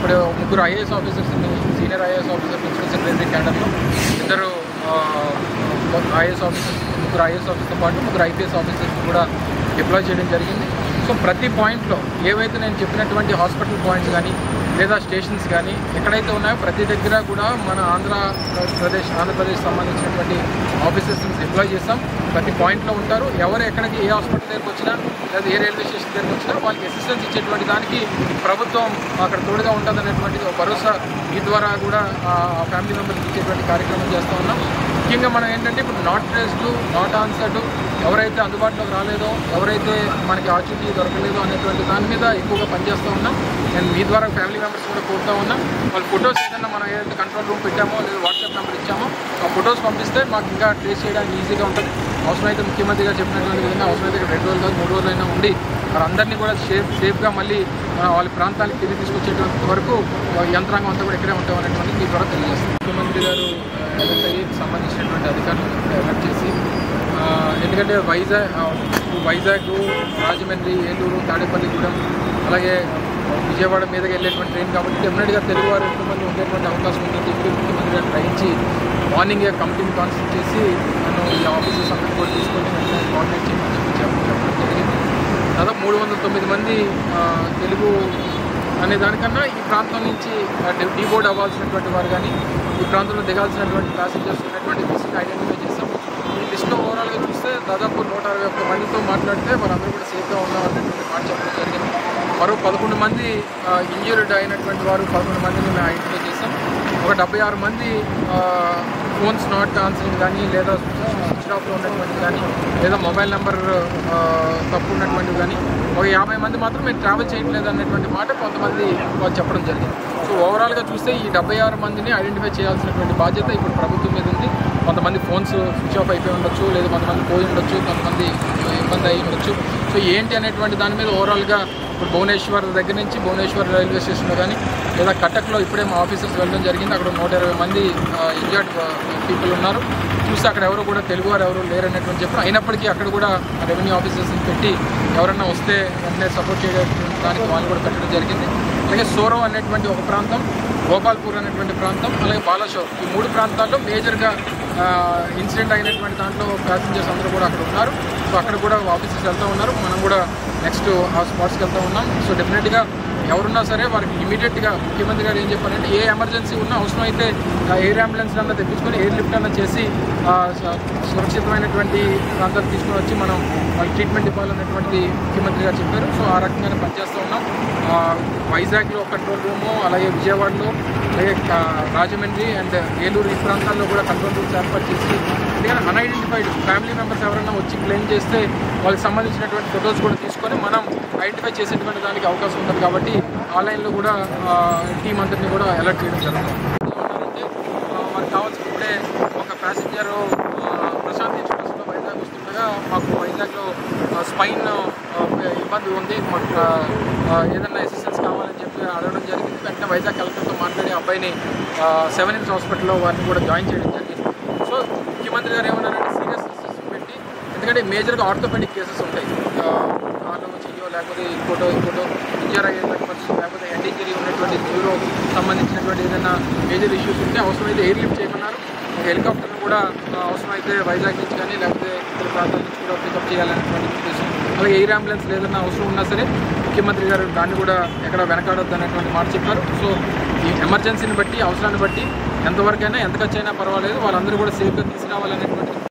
ఇప్పుడు ముగ్గురు ఐఏఎస్ ఆఫీసర్స్ని senior IAS officer principal secretary క్యాడర్లో ఇద్దరు ఐఏఎస్ ఆఫీసర్స్ ముగ్గురు ఐఏఎస్ ఆఫీసర్తో పాటు ముగ్గురు ఐపీఎస్ ఆఫీసర్స్ కూడా డిప్లాయ్ చేయడం జరిగింది సో ప్రతి పాయింట్లో ఏవైతే నేను చెప్పినటువంటి హాస్పిటల్ పాయింట్స్ కానీ లేదా స్టేషన్స్ కానీ ఎక్కడైతే ఉన్నాయో ప్రతి దగ్గర కూడా మన ఆంధ్ర ప్రదేశ్ ఆంధ్రప్రదేశ్ సంబంధించినటువంటి ఆఫీసర్స్ని డిప్లాయ్ చేస్తాం ప్రతి పాయింట్లో ఉంటారు ఎవరు ఎక్కడికి ఏ హాస్పిటల్ దగ్గరికి వచ్చినా లేదా ఏ రైల్వే స్టేషన్ దగ్గరికి వచ్చినా వాళ్ళకి అసిస్టెన్స్ ఇచ్చేటువంటి దానికి ప్రభుత్వం అక్కడ తోడుగా ఉంటుంది అనేటువంటిది ఒక భరోసా ఈ ద్వారా కూడా ఆ ఫ్యామిలీ మెంబర్స్ ఇచ్చేటువంటి కార్యక్రమం చేస్తూ ఉన్నాం ముఖ్యంగా మనం ఏంటంటే ఇప్పుడు నాట్ ట్రేస్డ్ నాట్ ఆన్సర్డ్ ఎవరైతే అందుబాటులోకి రాలేదో ఎవరైతే మనకి ఆచూకీ దొరకలేదో అనేటువంటి దాని మీద ఎక్కువగా పనిచేస్తూ ఉన్నాం నేను మీ ద్వారా ఫ్యామిలీ మెంబర్స్ కూడా కోరుతా ఉన్నాం వాళ్ళ ఫొటోస్ ఏదైనా మనం ఏదైతే కంట్రోల్ రూమ్ పెట్టామో లేదా వాట్సాప్ నెంబర్ ఇచ్చామో ఆ ఫొటోస్ పంపిస్తే మాకు ఇంకా ట్రేస్ చేయడానికి ఈజీగా ఉంటుంది అవసరమైతే ముఖ్యమంత్రి గారు చెప్పినటువంటి విధంగా అవసరమైతే ఇక్కడ రెండు రోజులు కాదు మూడు రోజులైనా ఉండి వారందరినీ కూడా సేఫ్ సేఫ్గా మళ్ళీ ఆ, వాళ్ళ ప్రాంతానికి తిరిగి తీసుకొచ్చేటువంటి వరకు ఆ, యంత్రాంగం అంతా కూడా ఇక్కడే ఉంటాం అనేటువంటి మీ ద్వారా తెలియజేస్తాం ముఖ్యమంత్రి గారు ఎల్ఎస్ఐకి సంబంధించినటువంటి అధికారులను అలర్ట్ చేసి ఆ, ఎందుకంటే వైజాగ్ ఆ, వైజాగ్ రాజమండ్రి ఏలూరు తాడేపల్లిగూడెం అలాగే విజయవాడ మీదకి వెళ్ళేటువంటి ట్రైన్ కాబట్టి డెఫినెట్గా తెలుగు వారు ఎక్కువ మంది ఉండేటువంటి అవకాశం ఉందని చెప్పి ముఖ్యమంత్రి గారు గ్రహించి మార్నింగ్ కమిటీని కాన్సల్ట్ చేసి నన్ను ఈ ఆఫీసర్స్ అందరినీ కూడా తీసుకొని వెంటనే కోఆర్డినేట్ చేయమని చెప్పి చెప్ప- చెప్పడం జరిగింది దాదాపు మూడు వందల తొమ్మిది మంది ఆ, తెలుగు అనే దానికన్నా ఈ ప్రాంతం నుంచి డీబోర్డ్ అవ్వాల్సినటువంటి వారు కానీ ఈ ప్రాంతంలో దిగాల్సినటువంటి ప్యాసింజర్స్ ఉన్నటువంటి లిస్ట్ని ఐడెంటిఫై చేస్తాం ఈ లిస్ట్లో ఓవరాల్గా చూస్తే దాదాపు నూట అరవై ఒక్క మందితో మాట్లాడితే వాళ్ళందరూ కూడా సేఫ్గా ఉన్నాం అనేటువంటి మాట చెప్పడం జరిగింది మరో పదకొండు మంది ఇంజూర్డ్ అయినటువంటి వారు పదకొండు మందిని మేము ఐడెంటిఫై చేసాం ఒక డెబ్బై ఆరు మంది ఫోన్స్ నాట్ ఆన్సరింగ్ కానీ లేదా స్విచ్ ఆఫ్లో ఉన్నటువంటి కానీ లేదా మొబైల్ నెంబర్ తప్పు ఉన్నటువంటివి కానీ ఒక యాభై మంది మాత్రం మేము ట్రావెల్ చేయట్లేదు అన్నటువంటి మాట కొంతమంది వాళ్ళు చెప్పడం జరిగింది సో ఓవరాల్గా చూస్తే ఈ డెబ్బై ఆరు మందిని ఐడెంటిఫై చేయాల్సినటువంటి బాధ్యత ఇప్పుడు ప్రభుత్వం మీద ఉంది కొంతమంది ఫోన్స్ స్విచ్ ఆఫ్ అయిపోయి ఉండొచ్చు లేదా కొంతమంది పోయి ఉండొచ్చు కొంతమంది ఇబ్బంది అయి ఉండొచ్చు సో ఏంటి అనేటువంటి దాని మీద ఓవరాల్గా ఇప్పుడు భువనేశ్వర్ దగ్గర నుంచి భువనేశ్వర్ రైల్వే స్టేషన్లో కానీ లేదా కటక్లో ఇప్పుడే మా ఆఫీసర్స్ వెళ్ళడం జరిగింది అక్కడ నూట ఇరవై మంది ఇంజర్డ్ పీపుల్ ఉన్నారు చూస్తే అక్కడ ఎవరు కూడా తెలుగు వారు ఎవరు లేరనేటువంటి చెప్పారు అయినప్పటికీ అక్కడ కూడా రెవెన్యూ ఆఫీసర్స్ని పెట్టి ఎవరన్నా వస్తే వెంటనే సపోర్ట్ చేయడానికి వాళ్ళు కూడా పెట్టడం జరిగింది అలాగే సోరం అనేటువంటి ఒక ప్రాంతం గోపాల్పూర్ అనేటువంటి ప్రాంతం అలాగే బాలాషోర్ ఈ మూడు ప్రాంతాల్లో మేజర్గా ఇన్సిడెంట్ అయినటువంటి దాంట్లో ప్యాసింజర్స్ అందరూ కూడా అక్కడ ఉన్నారు సో అక్కడ కూడా ఆఫీసర్స్ వెళ్తూ ఉన్నారు మనం కూడా నెక్స్ట్ ఆ స్పాట్స్కి వెళ్తూ ఉన్నాం సో డెఫినెట్గా ఎవరున్నా సరే వారికి ఇమీడియట్గా ముఖ్యమంత్రి గారు ఏం చెప్పారంటే ఏ ఎమర్జెన్సీ ఉన్నా అవసరం అయితే ఎయిర్ అంబులెన్స్ అన్న తెప్పించుకొని ఎయిర్ లిఫ్ట్ అన్న చేసి ఆ, స- సురక్షితమైనటువంటి ప్రాంతాలు తీసుకొని వచ్చి మనం వాళ్ళకి ట్రీట్మెంట్ ఇవ్వాలన్నటువంటిది ముఖ్యమంత్రి గారు చెప్పారు సో ఆ రకంగానే పనిచేస్తూ ఉన్నాం ఆ, వైజాగ్లో కంట్రోల్ రూము అలాగే విజయవాడలో అలాగే ఆ, రాజమండ్రి అండ్ ఏలూరు ఈ ప్రాంతాల్లో కూడా కంట్రోల్ రూమ్స్ ఏర్పాటు చేసి ఎందుకంటే అన్ఐడెంటిఫైడ్ ఫ్యామిలీ మెంబర్స్ ఎవరైనా వచ్చి క్లెయిమ్ చేస్తే వాళ్ళకి సంబంధించినటువంటి ఫొటోస్ కూడా తీసుకొని మనం ఐడెంటిఫై చేసేటువంటి దానికి అవకాశం ఉంటుంది కాబట్టి ఆన్లైన్లో కూడా టీం అందరినీ కూడా అలర్ట్ చేయడం జరుగుతుంది ఉన్నారంటే ఆ, వారికి కావాల్సిన ఇప్పుడే ఒక ప్యాసింజర్ ప్రశాంత్ ఎక్స్ప్రెస్లో వైజాగ్ వస్తుండగా మాకు వైజాగ్లో స్పైన్ ఇబ్బంది ఉంది మాకు ఆ, ఆ, ఏదైనా అసిస్టెన్స్ కావాలని చెప్పి అడగడం జరిగింది వెంటనే వైజాగ్ కలెక్టర్తో మాట్లాడి అబ్బాయిని సెవెన్ ఇంచ్ హాస్పిటల్లో వారిని కూడా జాయిన్ చేయడం జరిగింది సో ముఖ్యమంత్రి గారు ఏమన్నారంటే సీరియస్ పెట్టి ఎందుకంటే మేజర్గా ఆర్థోపెడిక్ కేసెస్ ఉంటాయి ఆ, కాలు చెయ్యో లేకపోతే ఇంకోటో ఇంకోటో ఇంజర్ అయ్యే మెంబర్స్ లేకపోతే హెడ్ ఇంజరీ ఉన్నటువంటి న్యూరో సంబంధించినటువంటి ఏదైనా మేజర్ ఇష్యూస్ ఉంటే అవసరమైతే ఎయిర్ లిఫ్ట్ చేయమన్నారు ఒక హెలికాప్టర్ను కూడా ఆ, అవసరమైతే వైజాగ్ నుంచి కానీ లేకపోతే ఇతర ప్రాంతాల నుంచి కూడా పికప్ చేయాలనేటువంటి ఉద్దేశం అలాగే ఎయిర్ అంబులెన్స్ ఏదైనా అవసరం ఉన్నా సరే ముఖ్యమంత్రి గారు దాన్ని కూడా ఎక్కడ వెనకాడొద్దు అనేటువంటి మాట చెప్పారు సో ఈ ఎమర్జెన్సీని బట్టి అవసరాన్ని బట్టి ఎంతవరకైనా ఎంత ఖర్చు అయినా పర్వాలేదు వాళ్ళందరూ కూడా సేఫ్గా తీసుకురావాలనేటువంటి